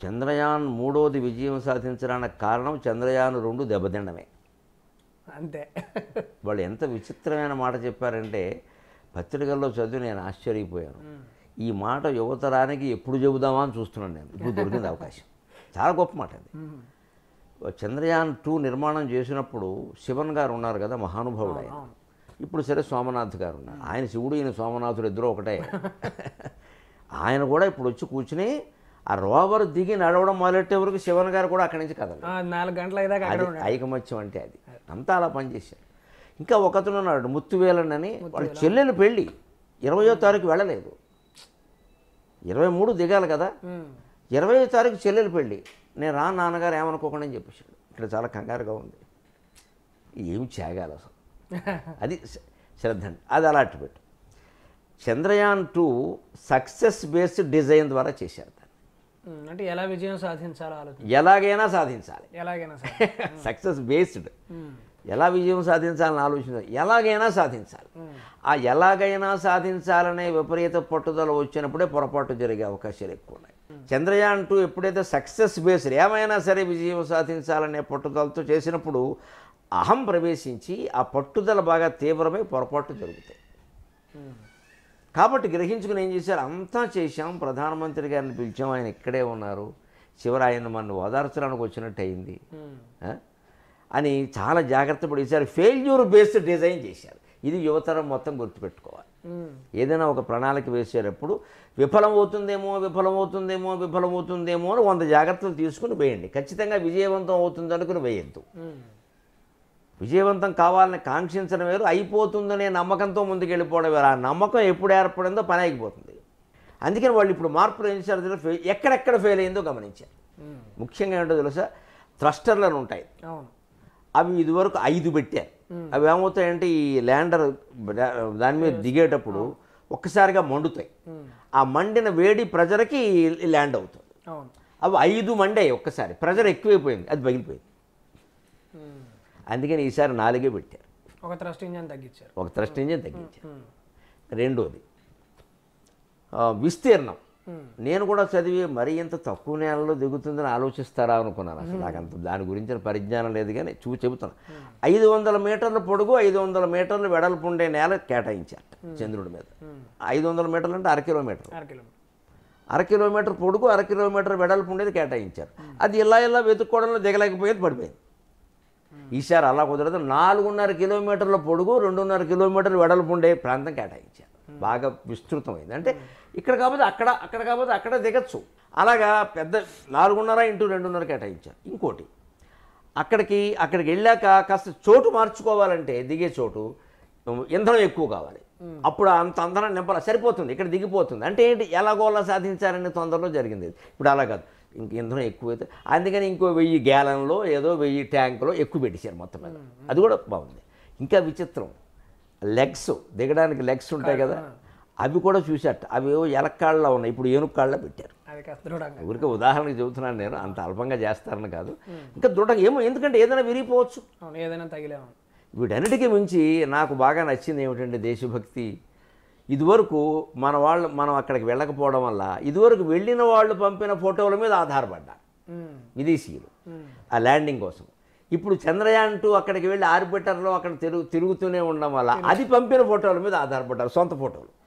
చంద్రయాన్ మూడోది విజయం సాధించడానికి కారణం చంద్రయాన్ రెండు దెబ్బతిండమే అంతే వాళ్ళు ఎంత విచిత్రమైన మాట చెప్పారంటే పత్రికల్లో చదివి నేను ఆశ్చర్యపోయాను ఈ మాట యువతరానికి ఎప్పుడు చెబుదామా అని చూస్తున్నాను నేను ఇప్పుడు దొరికింది అవకాశం చాలా గొప్ప మాట అది చంద్రయాన్ టూ నిర్మాణం చేసినప్పుడు శివన్ గారు ఉన్నారు కదా మహానుభావుడు ఆయన ఇప్పుడు సరే సోమనాథ్ గారు ఉన్నారు ఆయన శివుడు ఈయన సోమనాథుడు ఇద్దరు ఒకటే ఆయన కూడా ఇప్పుడు వచ్చి కూర్చుని ఆ రోవర్ దిగి నడవడం మొదలెట్టే వరకు శివన్ గారు కూడా అక్కడి నుంచి కదలరు ఆ, నాలుగు గంటల అయ్యాక అక్కడ అది ఐకమత్యం అంటే అది అంతా అలా పనిచేశారు ఇంకా ఒకతను ఉన్నాడు ముత్తువేలన్ అని వాళ్ళ చెల్లెలు పెళ్ళి ఇరవయో తారీఖు వెళ్ళలేదు ఇరవై మూడు దిగాలి కదా ఉమ్. ఇరవయో తారీఖు చెల్లెలు పెళ్ళి నేను రా నాన్నగారు ఏమనుకోకుండా అని చెప్పేశాడు ఇక్కడ చాలా కంగారుగా ఉంది ఏమి చేయాలి అసలు అది శ- శ్రద్ధ అండి అది అలా అట్టు పెట్టు Chandrayaan two success based design ద్వారా చేశారు దాన్ని ఉమ్, అంటే ఎలా విజయం సాధించాలో ఆలోచన ఎలాగైనా సాధించాలి ఎలాగైనా సరే సక్సెస్ బేస్డ్ ఉమ్, ఎలా విజయం సాధించాలని ఆలోచించాలి ఎలాగైనా సాధించాలి ఆ ఎలాగైనా సాధించాలనే విపరీత పట్టుదల వచ్చినప్పుడే పొరపాటు జరిగే అవకాశాలు ఎక్కువ ఉన్నాయి చంద్రయాన్ టూ ఎప్పుడైతే సక్సెస్ బేస్డ్ ఏమైనా సరే విజయం సాధించాలనే పట్టుదలతో చేసినప్పుడు అహం ప్రవేశించి ఆ పట్టుదల బాగా తీవ్రమై పొరపాటు జరుగుతాయి ఉమ్, కాబట్టి గ్రహించుకుని ఏం చేశారు అంతా చేశాం ప్రధానమంత్రి గారిని పిలిచాం ఆయన ఇక్కడే ఉన్నారు చివరి ఆయన మన ఓదార్చడానికి వచ్చినట్టు అయింది ఉమ్, ఆ? అని చాలా జాగ్రత్త పడేశారు ఫెయిల్యూర్ బేస్డ్ డిజైన్ చేశారు ఇది యువతరం మొత్తం గుర్తుపెట్టుకోవాలి ఉమ్, ఏదైనా ఒక ప్రణాళిక వేసేటప్పుడు విఫలమవుతుందేమో విఫలమవుతుందేమో విఫలమవుతుందేమో అని వంద జాగ్రత్తలు తీసుకుని వేయండి ఖచ్చితంగా విజయవంతం అవుతుంది అనుకుని వేయద్దు ఉమ్, విజయవంతం కావాలని కాంక్షించడం వేరు అయిపోతుందనే నమ్మకంతో ముందుకు వెళ్ళిపోవడం వేరు ఆ నమ్మకం ఎప్పుడు ఏర్పడిందో పని అయిపోతుంది అందుకని వాళ్ళు ఇప్పుడు మార్పులు ఏం చేశారు తెలుసా? ఫెయి- ఎక్కడెక్కడ ఫెయిల్ అయిందో గమనించారు ఉమ్, ముఖ్యంగా ఏంటో తెలుసా థ్రస్టర్లను ఉంటాయి అవును అవి ఇదివరకు ఐదు పెట్టారు అవి ఏమవుతాయంటే ఈ ల్యాండర్ దాని మీద దిగేటప్పుడు ఒక్కసారిగా మండుతాయి ఉమ్, ఆ మండిన వేడి ప్రెజర్కి ల్యాండ్ అవుతుంది అవును అవి ఐదు మండాయి ఒక్కసారి ప్రెజర్ ఎక్కువైపోయింది అది పగిలిపోయింది ఉమ్, అందుకని ఈసారి నాలుగే పెట్టారు ఒక థ్రస్ట్ ఇంజన్ తగ్గించారు ఒక థ్రస్ట్ ఇంజిన్ తగ్గించారు ఉమ్, రెండోది ఆ, విస్తీర్ణం ఉమ్, నేను కూడా చదివి మరీ ఇంత తక్కువ నేలలో దిగుతుందని ఆలోచిస్తారా అనుకున్నాను అసలు నాకు అంత దాని గురించిన పరిజ్ఞానం లేదు కానీ చూ చెబుతాను ఐదు వందల మీటర్ల పొడుగు ఐదు వందల మీటర్లు వెడల్పు ఉండే నేల కేటాయించారు చంద్రుడి మీద ఐదు వందల మీటర్లు అంటే అర కిలోమీటర్ అర కిలోమీటర్ అర కిలోమీటర్ పొడుగు అర కిలోమీటర్ వెడల్పు ఉండేది కేటాయించారు అది ఇలా ఇలా వెతుక్కోవడంలో దిగలేకపోయేది పడిపోయింది ఈసారి అలా కుదరదు నాలుగున్నర కిలోమీటర్ల పొడుగు రెండున్నర కిలోమీటర్ల వెడల్పు ఉండే ప్రాంతం కేటాయించారు బాగా విస్తృతమైంది అంటే ఇక్కడ కాకపోతే అక్కడ అక్కడ కాకపోతే అక్కడ దిగచ్చు అలాగా పెద్ద నాలుగున్నర ఇంటూ రెండున్నర కేటాయించారు ఇంకోటి అక్కడికి అక్కడికి వెళ్ళాక కాస్త చోటు మార్చుకోవాలంటే దిగే చోటు ఇంధనం ఎక్కువ కావాలి అప్పుడు అంత అందరం నింపాలి సరిపోతుంది ఇక్కడ దిగిపోతుంది అంటే ఏంటి ఎలాగోలా సాధించారనే తొందరలో జరిగింది ఇది. ఇప్పుడు అలా కాదు ఇంక ఇంధనం ఎక్కువైతే అందుకని ఇంకో వెయ్యి గ్యాలన్లో ఏదో వెయ్యి ట్యాంకులో ఎక్కువ పెట్టేశారు మొత్తం మీద అది కూడా బాగుంది ఇంకా విచిత్రం లెగ్స్ దిగడానికి లెగ్స్ ఉంటాయి కదా అవి కూడా చూసేట అవి ఏవో ఎలక్కాళ్ళలో ఉన్నాయి ఇప్పుడు ఏనుక్కాళ్ళ పెట్టారు అది కాస్త దృఢంగా ఊరికే ఉదాహరణకి చెబుతున్నాను నేను అంత అల్పంగా చేస్తారని కాదు ఇంకా దృఢంగా ఏమో ఎందుకంటే ఏదైనా విరిగిపోవచ్చు అవును ఏదైనా తగిలేము వీటన్నిటికీ మించి నాకు బాగా నచ్చింది ఏమిటంటే దేశభక్తి ఇదివరకు మన వాళ్ళు మనం అక్కడికి వెళ్ళకపోవడం వల్ల ఇదివరకు వెళ్ళిన వాళ్ళు పంపిన ఫోటోల మీద ఆధారపడ్డా ఉమ్, విదేశీయులు ఉమ్, ఆ ల్యాండింగ్ కోసం ఇప్పుడు చంద్రయాన్ టూ అక్కడికి వెళ్ళి ఆర్బిటర్లో అక్కడ తిరుగు తిరుగుతూనే ఉండడం వల్ల అది పంపిన ఫోటోల మీద ఆధారపడ్డారు సొంత ఫోటోలు